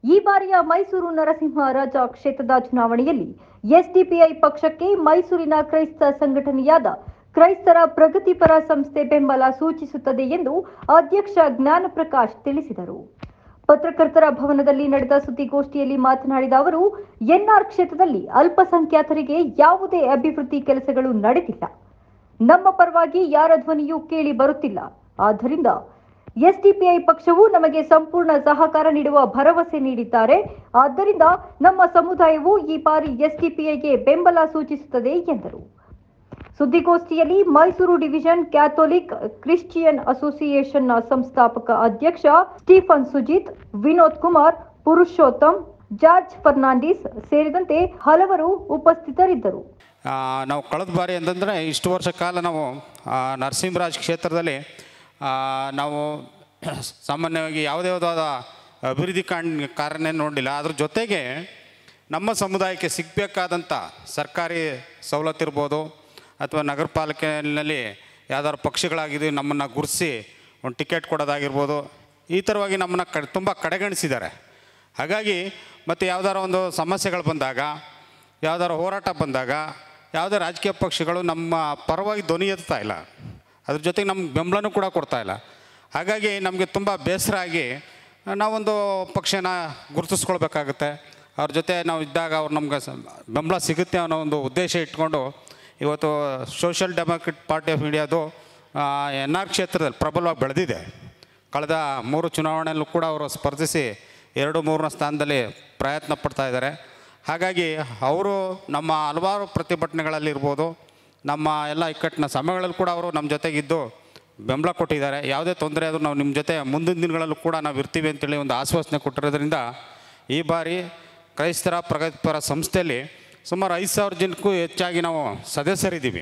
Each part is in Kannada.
ಈ ಬಾರಿಯ ಮೈಸೂರು ನರಸಿಂಹರಾಜ ಕ್ಷೇತ್ರದ ಚುನಾವಣೆಯಲ್ಲಿ ಎಸ್ಡಿಪಿಐ ಪಕ್ಷಕ್ಕೆ ಮೈಸೂರಿನ ಕ್ರೈಸ್ತ ಸಂಘಟನೆಯಾದ ಕ್ರೈಸ್ತರ ಪ್ರಗತಿಪರ ಸಂಸ್ಥೆ ಬೆಂಬಲ ಸೂಚಿಸುತ್ತದೆ ಎಂದು ಅಧ್ಯಕ್ಷ ಜ್ಞಾನಪ್ರಕಾಶ್ ತಿಳಿಸಿದರು ಪತ್ರಕರ್ತರ ಭವನದಲ್ಲಿ ನಡೆದ ಸುದ್ದಿಗೋಷ್ಠಿಯಲ್ಲಿ ಮಾತನಾಡಿದ ಅವರು ಎನ್ಆರ್ ಕ್ಷೇತ್ರದಲ್ಲಿ ಅಲ್ಪಸಂಖ್ಯಾತರಿಗೆ ಯಾವುದೇ ಅಭಿವೃದ್ಧಿ ಕೆಲಸಗಳು ನಡೆದಿಲ್ಲ ನಮ್ಮ ಪರವಾಗಿ ಯಾರ ಧ್ವನಿಯೂ ಕೇಳಿ ಬರುತ್ತಿಲ್ಲ ಆದ್ದರಿಂದ ಎಸ್ಡಿಪಿಐ ಪಕ್ಷವು ನಮಗೆ ಸಂಪೂರ್ಣ ಸಹಕಾರ ನೀಡುವ ಭರವಸೆ ನೀಡಿದ್ದಾರೆ ಆದ್ದರಿಂದ ನಮ್ಮ ಸಮುದಾಯವು ಈ ಬಾರಿ ಎಸ್ಡಿಪಿಐಗೆ ಬೆಂಬಲ ಸೂಚಿಸುತ್ತದೆ ಎಂದರು ಸುದ್ದಿಗೋಷ್ಠಿಯಲ್ಲಿ ಮೈಸೂರು ಡಿವಿಷನ್ ಕ್ಯಾಥೋಲಿಕ್ ಕ್ರಿಶ್ಚಿಯನ್ ಅಸೋಸಿಯೇಷನ್ನ ಸಂಸ್ಥಾಪಕ ಅಧ್ಯಕ್ಷ Stephen Sujith Vinod Kumar Purushottam George Fernandes ಸೇರಿದಂತೆ ಹಲವರು ಉಪಸ್ಥಿತರಿದ್ದರು ಆ, ನಾವು ಕಳೆದ ಬಾರಿ ಅಂತಂದರೆ ಇಷ್ಟು ವರ್ಷ ಕಾಲ ನಾವು ಆ, ನರಸಿಂಹರಾಜ್ ಕ್ಷೇತ್ರದಲ್ಲಿ ಆ, ನಾವು ಸಾಮಾನ್ಯವಾಗಿ ಯಾವುದೇ ವಿಧವಾದ ಅಭಿವೃದ್ಧಿ ಕಾಣ್ ಕಾರ್ಯನೇ ನೋಡಲಿಲ್ಲ ಅದ್ರ ಜೊತೆಗೆ ನಮ್ಮ ಸಮುದಾಯಕ್ಕೆ ಸಿಗಬೇಕಾದಂಥ ಸರ್ಕಾರಿ ಸವಲತ್ತು ಇರ್ಬೋದು ಅಥವಾ ನಗರ ಪಾಲಿಕೆಯಲ್ಲಿ ಯಾವ್ದಾದ್ರು ಪಕ್ಷಗಳಾಗಿದ್ದು ನಮ್ಮನ್ನು ಗುರುತಿಸಿ ಒಂದು ಟಿಕೆಟ್ ಕೊಡೋದಾಗಿರ್ಬೋದು ಈ ಥರವಾಗಿ ನಮ್ಮನ್ನು ಕ ತುಂಬ ಕಡೆಗಣಿಸಿದ್ದಾರೆ ಹಾಗಾಗಿ ಮತ್ತು ಯಾವ್ದಾರ ಒಂದು ಸಮಸ್ಯೆಗಳು ಬಂದಾಗ ಯಾವ್ದಾರ ಹೋರಾಟ ಬಂದಾಗ ಯಾವುದೇ ರಾಜಕೀಯ ಪಕ್ಷಗಳು ನಮ್ಮ ಪರವಾಗಿ ಧ್ವನಿ ಎತ್ತಾ ಇಲ್ಲ ಅದ್ರ ಜೊತೆಗೆ ನಮ್ಗೆ ಬೆಂಬಲನೂ ಕೂಡ ಕೊಡ್ತಾ ಇಲ್ಲ ಹಾಗಾಗಿ ನಮಗೆ ತುಂಬ ಬೇಸರ ಆಗಿ ನಾವೊಂದು ಪಕ್ಷನ ಗುರುತಿಸ್ಕೊಳ್ಬೇಕಾಗುತ್ತೆ ಅವ್ರ ಜೊತೆ ನಾವು ಇದ್ದಾಗ ಅವ್ರು ನಮ್ಗೆ ಸ- ಬೆಂಬಲ ಸಿಗುತ್ತೆ ಅನ್ನೋ ಒಂದು ಉದ್ದೇಶ ಇಟ್ಕೊಂಡು ಇವತ್ತು ಸೋಷಿಯಲ್ ಡೆಮೋಕ್ರೆಟ್ ಪಾರ್ಟಿ ಆಫ್ ಇಂಡಿಯಾದು ಎನ್ ಆರ್ ಕ್ಷೇತ್ರದಲ್ಲಿ ಪ್ರಬಲವಾಗಿ ಬೆಳೆದಿದೆ ಕಳೆದ ಮೂರು ಚುನಾವಣೆಯಲ್ಲೂ ಕೂಡ ಅವರು ಸ್ಪರ್ಧಿಸಿ ಎರಡು ಮೂರನೇ ಸ್ಥಾನದಲ್ಲಿ ಪ್ರಯತ್ನ ಪಡ್ತಾ ಇದ್ದಾರೆ ಹಾಗಾಗಿ ಅವರು ನಮ್ಮ ಹಲವಾರು ಪ್ರತಿಭಟನೆಗಳಲ್ಲಿರ್ಬೋದು ನಮ್ಮ ಎಲ್ಲ ಇಕ್ಕಟ್ಟಿನ ಸಮಯಗಳಲ್ಲಿ ಕೂಡ ಅವರು ನಮ್ಮ ಜೊತೆಗಿದ್ದು ಬೆಂಬಲ ಕೊಟ್ಟಿದ್ದಾರೆ ಯಾವುದೇ ತೊಂದರೆ ಆದರೂ ನಾವು ನಿಮ್ಮ ಜೊತೆ ಮುಂದಿನ ದಿನಗಳಲ್ಲೂ ಕೂಡ ನಾವು ಇರ್ತೀವಿ ಅಂತೇಳಿ ಒಂದು ಆಶ್ವಾಸನೆ ಕೊಟ್ಟಿರೋದ್ರಿಂದ ಈ ಬಾರಿ ಕ್ರೈಸ್ತರ ಪ್ರಗತಿಪರ ಸಂಸ್ಥೆಯಲ್ಲಿ ಸುಮಾರು ಐದು ಸಾವಿರ ಜನಕ್ಕೂ ಹೆಚ್ಚಾಗಿ ನಾವು ಸದಸ್ಯರಿದ್ದೀವಿ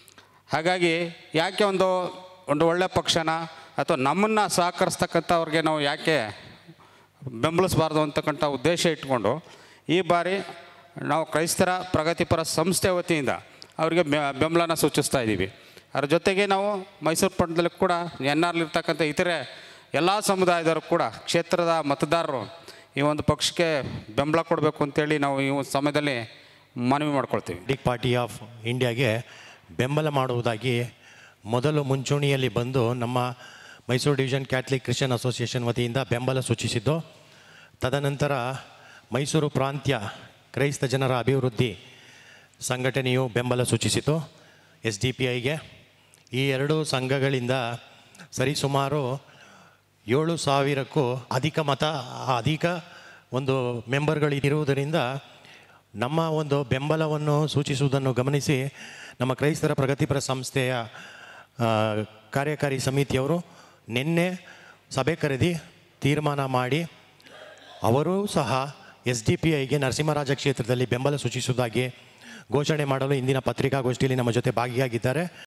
ಹಾಗಾಗಿ ಯಾಕೆ ಒಂದು ಒಂದು ಒಳ್ಳೆಯ ಪಕ್ಷನ ಅಥವಾ ನಮ್ಮನ್ನು ಸಹಕರಿಸ್ತಕ್ಕಂಥವ್ರಿಗೆ ನಾವು ಯಾಕೆ ಬೆಂಬಲಿಸಬಾರ್ದು ಅಂತಕ್ಕಂಥ ಉದ್ದೇಶ ಇಟ್ಕೊಂಡು ಈ ಬಾರಿ ನಾವು ಕ್ರೈಸ್ತರ ಪ್ರಗತಿಪರ ಸಂಸ್ಥೆ ವತಿಯಿಂದ ಅವರಿಗೆ ಬೆ- ಬೆಂಬಲನ ಸೂಚಿಸ್ತಾ ಇದ್ದೀವಿ ಅದ್ರ ಜೊತೆಗೆ ನಾವು ಮೈಸೂರು ಪಟ್ಟಣದಲ್ಲಿ ಕೂಡ ಎನ್ ಆರ್ಲಿರ್ತಕ್ಕಂಥ ಇತರೆ ಎಲ್ಲ ಸಮುದಾಯದವರು ಕೂಡ ಕ್ಷೇತ್ರದ ಮತದಾರರು ಈ ಒಂದು ಪಕ್ಷಕ್ಕೆ ಬೆಂಬಲ ಕೊಡಬೇಕು ಅಂತೇಳಿ ನಾವು ಈ ಒಂದು ಸಮಯದಲ್ಲಿ ಮನವಿ ಮಾಡ್ಕೊಳ್ತೀವಿ ಡಿಕ್ ಪಾರ್ಟಿ ಆಫ್ ಇಂಡಿಯಾಗೆ ಬೆಂಬಲ ಮಾಡುವುದಾಗಿ ಮೊದಲು ಮುಂಚೂಣಿಯಲ್ಲಿ ಬಂದು ನಮ್ಮ Mysuru division Catholic Christian association ವತಿಯಿಂದ ಬೆಂಬಲ ಸೂಚಿಸಿದ್ದು ತದನಂತರ ಮೈಸೂರು ಪ್ರಾಂತ್ಯ ಕ್ರೈಸ್ತ ಜನರ ಅಭಿವೃದ್ಧಿ ಸಂಘಟನೆಯು ಬೆಂಬಲ ಸೂಚಿಸಿತು ಎಸ್ ಡಿ ಪಿ ಐಗೆ ಈ ಎರಡು ಸಂಘಗಳಿಂದ ಸರಿಸುಮಾರು ಏಳು ಸಾವಿರಕ್ಕೂ ಅಧಿಕ ಮತ ಅಧಿಕ ಒಂದು ಮೆಂಬರ್ಗಳು ಇರುವುದರಿಂದ ನಮ್ಮ ಒಂದು ಬೆಂಬಲವನ್ನು ಸೂಚಿಸುವುದನ್ನು ಗಮನಿಸಿ ನಮ್ಮ ಕ್ರೈಸ್ತರ ಪ್ರಗತಿಪರ ಸಂಸ್ಥೆಯ ಆ, ಕಾರ್ಯಕಾರಿ ಸಮಿತಿಯವರು ನಿನ್ನೆ ಸಭೆ ಕರೆದಿ ತೀರ್ಮಾನ ಮಾಡಿ ಅವರೂ ಸಹ ಎಸ್ ಡಿ ಪಿ ಐಗೆ ನರಸಿಂಹರಾಜ ಕ್ಷೇತ್ರದಲ್ಲಿ ಬೆಂಬಲ ಸೂಚಿಸುವುದಾಗಿ ಘೋಷಣೆ ಮಾಡಲು ಇಂದಿನ ಪತ್ರಿಕಾಗೋಷ್ಠಿಯಲ್ಲಿ ನಮ್ಮ ಜೊತೆ ಭಾಗಿಯಾಗಿದ್ದಾರೆ